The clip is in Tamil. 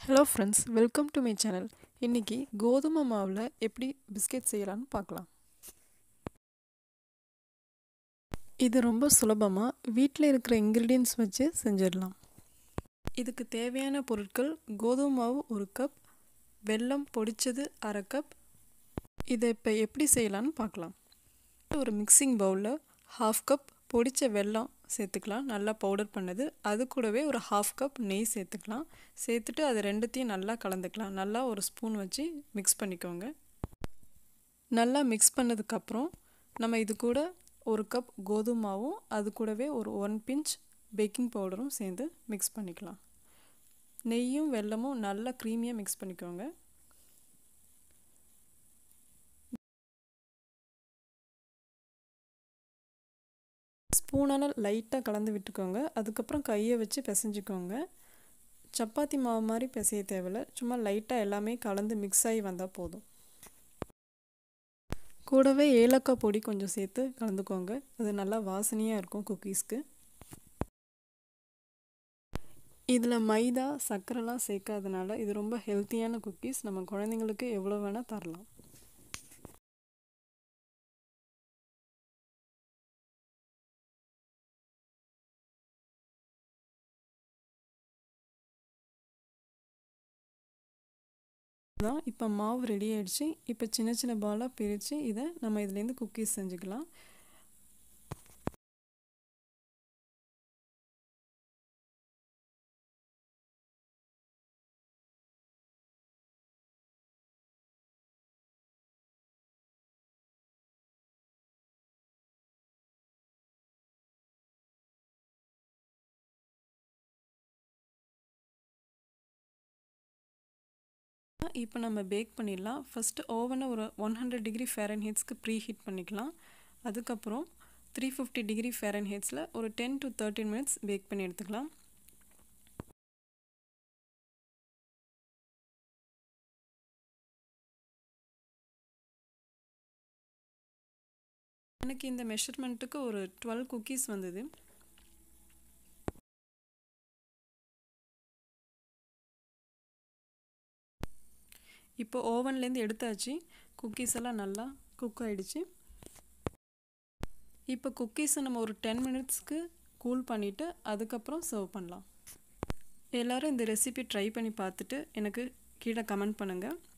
hello friends welcome to my channel இன்றைக்கி கோதுமை மாவில் எப்படி பிஸ்கெட் செய்யலான்னு பார்க்கலாம் இது ரொம்ப சுலபமாக வீட்டில் இருக்கிற இன்க்ரீடியன்ஸ் வச்சு செஞ்சிடலாம் இதுக்கு தேவையான பொருட்கள் கோதுமை மாவு ஒரு கப் வெல்லம் பொடிச்சது அரை கப் இதை இப்போ எப்படி செய்யலான்னு பார்க்கலாம் ஒரு மிக்சிங் பவுலில் ஹாஃப் கப் பொடித்த வெல்லம் சேர்த்துக்கலாம் நல்லா பவுடர் பண்ணது அது கூடவே ஒரு ஹாஃப் கப் நெய் சேர்த்துக்கலாம் சேர்த்துட்டு அது ரெண்டுத்தையும் நல்லா கலந்துக்கலாம் நல்லா ஒரு ஸ்பூன் வச்சு மிக்ஸ் பண்ணிக்கோங்க நல்லா மிக்ஸ் பண்ணதுக்கப்புறம் நம்ம இது கூட ஒரு கப் கோதுமை மாவும் அது கூடவே ஒரு ஒன் பிஞ்ச் பேக்கிங் பவுடரும் சேர்ந்து மிக்ஸ் பண்ணிக்கலாம் நெய்யும் வெல்லமும் நல்லா க்ரீமியாக மிக்ஸ் பண்ணிக்கோங்க ஸ்பூனால் லைட்டாக கலந்து விட்டுக்கோங்க அதுக்கப்புறம் கையை வச்சு பிசைஞ்சிக்கோங்க சப்பாத்தி மாவு மாதிரி பிசைய தேவையில்ல சும்மா லைட்டாக எல்லாமே கலந்து மிக்ஸ் ஆகி வந்தால் போதும் கூடவே ஏலக்காய் பொடி கொஞ்சம் சேர்த்து கலந்துக்கோங்க அது நல்லா வாசனையாக இருக்கும் குக்கீஸ்க்கு இதில் மைதா சர்க்கரைலாம் சேர்க்காதனால இது ரொம்ப ஹெல்த்தியான குக்கீஸ் நம்ம குழந்தைங்களுக்கு எவ்வளோ வேணால் தரலாம் தான் இப்போ மாவு ரெடி ஆகிடுச்சு இப்போ சின்ன சின்ன பாலாக பிரித்து இதை நம்ம இதுலேருந்து குக்கீஸ் செஞ்சுக்கலாம் இப்போ நம்ம பேக் பண்ணிடலாம் ஃபஸ்ட்டு ஓவனை ஒரு ஒன் ஹண்ட்ரட் டிகிரி ஃபேரன் ஹீட்ஸ்க்கு ப்ரீ ஹீட் பண்ணிக்கலாம் அதுக்கப்புறம் த்ரீ ஃபிஃப்டி டிகிரி ஃபேரன் ஹீட்ஸில் ஒரு ten to thirteen minutes bake பண்ணி எடுத்துக்கலாம் எனக்கு இந்த மெஷர்மெண்ட்டுக்கு ஒரு டுவெல் குக்கீஸ் வந்தது இப்போ ஓவன்லேருந்து எடுத்தாச்சு குக்கீஸ் எல்லாம் நல்லா குக் ஆகிடுச்சு இப்போ குக்கீஸை நம்ம ஒரு டென் மினிட்ஸ்க்கு கூல் பண்ணிவிட்டு அதுக்கப்புறம் சர்வ் பண்ணலாம் எல்லோரும் இந்த ரெசிபி ட்ரை பண்ணி பார்த்துட்டு எனக்கு கீழே கமெண்ட் பண்ணுங்கள்